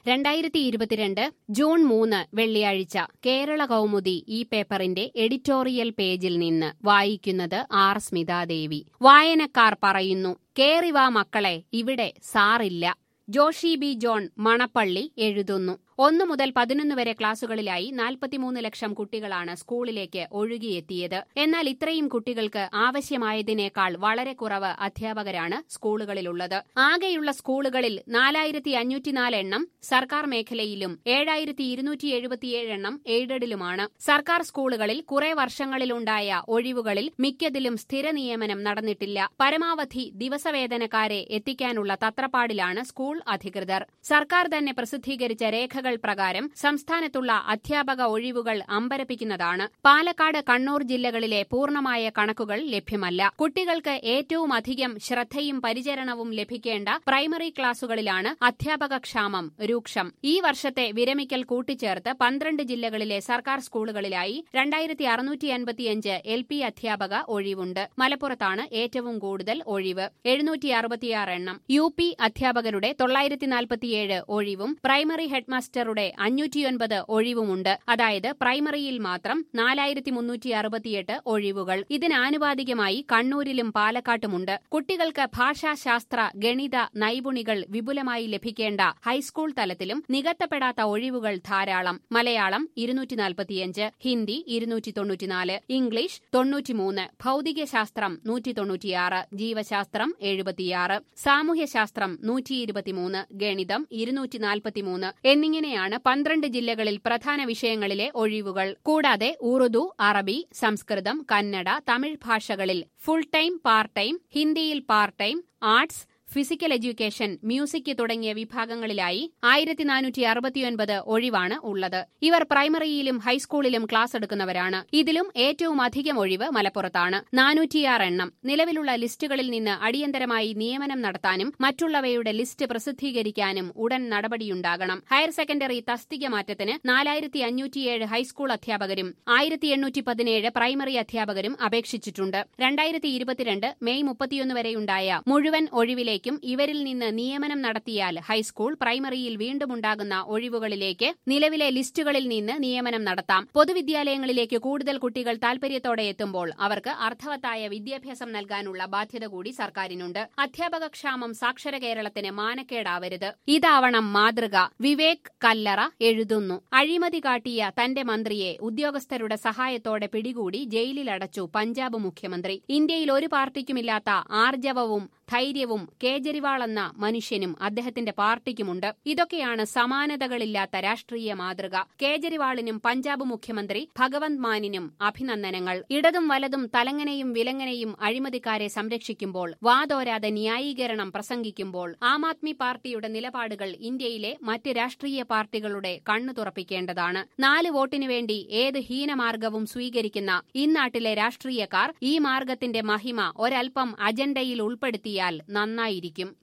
രണ്ടായിരത്തി ഇരുപത്തിരണ്ട് ജൂൺ മൂന്ന് വെള്ളിയാഴ്ച കേരള കൗമുദി ഈ പേപ്പറിന്റെ എഡിറ്റോറിയൽ പേജിൽ നിന്ന് വായിക്കുന്നത് ആർ സ്മിതാദേവി വായനക്കാർ പറയുന്നു കേറിവാ മക്കളെ ഇവിടെ സാറില്ല ജോഷി ബി ജോൺ മണപ്പള്ളി എഴുതുന്നു ഒന്നു മുതൽ പതിനൊന്ന് വരെ ക്ലാസുകളിലായി നാൽപ്പത്തിമൂന്ന് ലക്ഷം കുട്ടികളാണ് സ്കൂളിലേക്ക് ഒഴുകിയെത്തിയത് എന്നാൽ ഇത്രയും കുട്ടികൾക്ക് ആവശ്യമായതിനേക്കാൾ വളരെ കുറവ് അധ്യാപകരാണ് സ്കൂളുകളിലുള്ളത് ആകെയുള്ള സ്കൂളുകളിൽ നാലായിരത്തി അഞ്ഞൂറ്റിനാല് എണ്ണം സർക്കാർ മേഖലയിലും ഏഴായിരത്തി ഇരുന്നൂറ്റി എഴുപത്തിയേഴ് എണ്ണം എയ്ഡഡിലുമാണ് സർക്കാർ സ്കൂളുകളിൽ കുറെ വർഷങ്ങളിലുണ്ടായ ഒഴിവുകളിൽ മിക്കതിലും സ്ഥിര നിയമനം നടന്നിട്ടില്ല പരമാവധി ദിവസവേതനക്കാരെ എത്തിക്കാനുള്ള തത്രപ്പാടിലാണ് സ്കൂൾ അധികൃതർ സർക്കാർ തന്നെ പ്രസിദ്ധീകരിച്ച രേഖകൾ പ്രകാരം സംസ്ഥാനത്തുള്ള അധ്യാപക ഒഴിവുകൾ അമ്പരപ്പിക്കുന്നതാണ് പാലക്കാട് കണ്ണൂർ ജില്ലകളിലെ പൂർണ്ണമായ കണക്കുകൾ ലഭ്യമല്ല കുട്ടികൾക്ക് ഏറ്റവും അധികം ശ്രദ്ധയും പരിചരണവും ലഭിക്കേണ്ട പ്രൈമറി ക്ലാസുകളിലാണ് അധ്യാപക ക്ഷാമം രൂക്ഷം ഈ വർഷത്തെ വിരമിക്കൽ കൂട്ടിച്ചേർത്ത് പന്ത്രണ്ട് ജില്ലകളിലെ സർക്കാർ സ്കൂളുകളിലായി രണ്ടായിരത്തി അറുന്നൂറ്റി അൻപത്തിയഞ്ച് എൽ പി അധ്യാപക ഒഴിവുണ്ട് മലപ്പുറത്താണ് ഏറ്റവും കൂടുതൽ ഒഴിവ് എഴുന്നൂറ്റി അറുപത്തിയാറ് എണ്ണം യു പി അധ്യാപകരുടെ തൊള്ളായിരത്തി നാൽപ്പത്തിയേഴ് ഒഴിവും പ്രൈമറി ഹെഡ്മാസ്റ്ററുടെ അഞ്ഞൂറ്റിയൊൻപത് ഒഴിവുമുണ്ട് അതായത് പ്രൈമറിയിൽ മാത്രം നാലായിരത്തി മുന്നൂറ്റി അറുപത്തിയെട്ട് ഒഴിവുകൾ ഇതിനാനുപാതികമായി കണ്ണൂരിലും പാലക്കാട്ടുമുണ്ട് കുട്ടികൾക്ക് ഭാഷാശാസ്ത്ര ഗണിത നൈപുണികൾ വിപുലമായി ലഭിക്കേണ്ട ഹൈസ്കൂൾ തലത്തിലും നികത്തപ്പെടാത്ത ഒഴിവുകൾ ധാരാളം മലയാളം ഇരുന്നൂറ്റി നാൽപ്പത്തിയഞ്ച് ഹിന്ദി ഇരുന്നൂറ്റി തൊണ്ണൂറ്റിനാല് ഇംഗ്ലീഷ് തൊണ്ണൂറ്റിമൂന്ന് ഭൗതികശാസ്ത്രം നൂറ്റി തൊണ്ണൂറ്റിയാറ് ജീവശാസ്ത്രം എഴുപത്തിയാറ് സാമൂഹ്യശാസ്ത്രം നൂറ്റി ഇരുപത്തിമൂന്ന് ഗണിതം ഇരുന്നൂറ്റി നാൽപ്പത്തിമൂന്ന് എന്നിങ്ങനെയാണ് പന്ത്രണ്ട് ജില്ലകളിൽ പ്രധാന വിഷയങ്ങളിലെ ഒഴിവുകൾ കൂടാതെ ഉറുദു അറബി സംസ്കൃതം കന്നഡ തമിഴ് ഭാഷകളിൽ ഫുൾ ടൈം പാർട്ട് ടൈം ഹിന്ദിയിൽ part time arts physical education music തുടങ്ങിയ വിഭാഗങ്ങളിലായി ആയിരത്തി നാനൂറ്റി അറുപത്തിയൊൻപത് ഒഴിവാണ് ഉള്ളത് ഇവർ പ്രൈമറിയിലും ഹൈസ്കൂളിലും ക്ലാസ് എടുക്കുന്നവരാണ് ഇതിലും ഏറ്റവും അധികം ഒഴിവ് മലപ്പുറത്താണ് നാനൂറ്റിയാറ് എണ്ണം നിലവിലുള്ള ലിസ്റ്റുകളിൽ നിന്ന് അടിയന്തരമായി നിയമനം നടത്താനും മറ്റുള്ളവയുടെ ലിസ്റ്റ് പ്രസിദ്ധീകരിക്കാനും ഉടൻ നടപടിയുണ്ടാകണം ഹയർ സെക്കൻഡറി തസ്തിക മാറ്റത്തിന് നാലായിരത്തി അഞ്ഞൂറ്റിയേഴ് ഹൈസ്കൂൾ അധ്യാപകരും ആയിരത്തി എണ്ണൂറ്റി പതിനേഴ് പ്രൈമറി അധ്യാപകരും അപേക്ഷിച്ചിട്ടുണ്ട് രണ്ടായിരത്തി ഇരുപത്തിരണ്ട് മെയ് മുപ്പത്തിയൊന്ന് വരെയുണ്ടായ മുഴുവൻ ഒഴിവിലേക്ക് ിലേക്കും ഇവരിൽ നിന്ന് നിയമനം നടത്തിയാൽ ഹൈസ്കൂൾ പ്രൈമറിയിൽ വീണ്ടുമുണ്ടാകുന്ന ഒഴിവുകളിലേക്ക് നിലവിലെ ലിസ്റ്റുകളിൽ നിന്ന് നിയമനം നടത്താം പൊതുവിദ്യാലയങ്ങളിലേക്ക് കൂടുതൽ കുട്ടികൾ താൽപര്യത്തോടെ എത്തുമ്പോൾ അവർക്ക് അർത്ഥവത്തായ വിദ്യാഭ്യാസം നൽകാനുള്ള ബാധ്യത കൂടി സർക്കാരിനുണ്ട് അധ്യാപക ക്ഷാമം സാക്ഷര കേരളത്തിന് മാനക്കേടാവരുത് ഇതാവണം മാതൃക വിവേക് കല്ലറ എഴുതുന്നു അഴിമതി കാട്ടിയ തന്റെ മന്ത്രിയെ ഉദ്യോഗസ്ഥരുടെ സഹായത്തോടെ പിടികൂടി ജയിലിലടച്ചു പഞ്ചാബ് മുഖ്യമന്ത്രി ഇന്ത്യയിൽ ഒരു പാർട്ടിക്കുമില്ലാത്ത ആർജവവും ധൈര്യവും കേജ്രിവാൾ എന്ന മനുഷ്യനും അദ്ദേഹത്തിന്റെ പാർട്ടിക്കുമുണ്ട് ഇതൊക്കെയാണ് സമാനതകളില്ലാത്ത രാഷ്ട്രീയ മാതൃക കേജ്രിവാളിനും പഞ്ചാബ് മുഖ്യമന്ത്രി ഭഗവന്ത് മാനിനും അഭിനന്ദനങ്ങൾ ഇടതും വലതും തലങ്ങനെയും വിലങ്ങനെയും അഴിമതിക്കാരെ സംരക്ഷിക്കുമ്പോൾ വാതോരാതെ ന്യായീകരണം പ്രസംഗിക്കുമ്പോൾ ആം ആദ്മി പാർട്ടിയുടെ നിലപാടുകൾ ഇന്ത്യയിലെ മറ്റ് രാഷ്ട്രീയ പാർട്ടികളുടെ കണ്ണു തുറപ്പിക്കേണ്ടതാണ് നാല് വോട്ടിനു വേണ്ടി ഏത് ഹീനമാർഗവും സ്വീകരിക്കുന്ന ഇന്നാട്ടിലെ രാഷ്ട്രീയക്കാർ ഈ മാർഗത്തിന്റെ മഹിമ ഒരൽപ്പം അജണ്ടയിൽ ഉൾപ്പെടുത്തിയ നന്നായിരിക്കും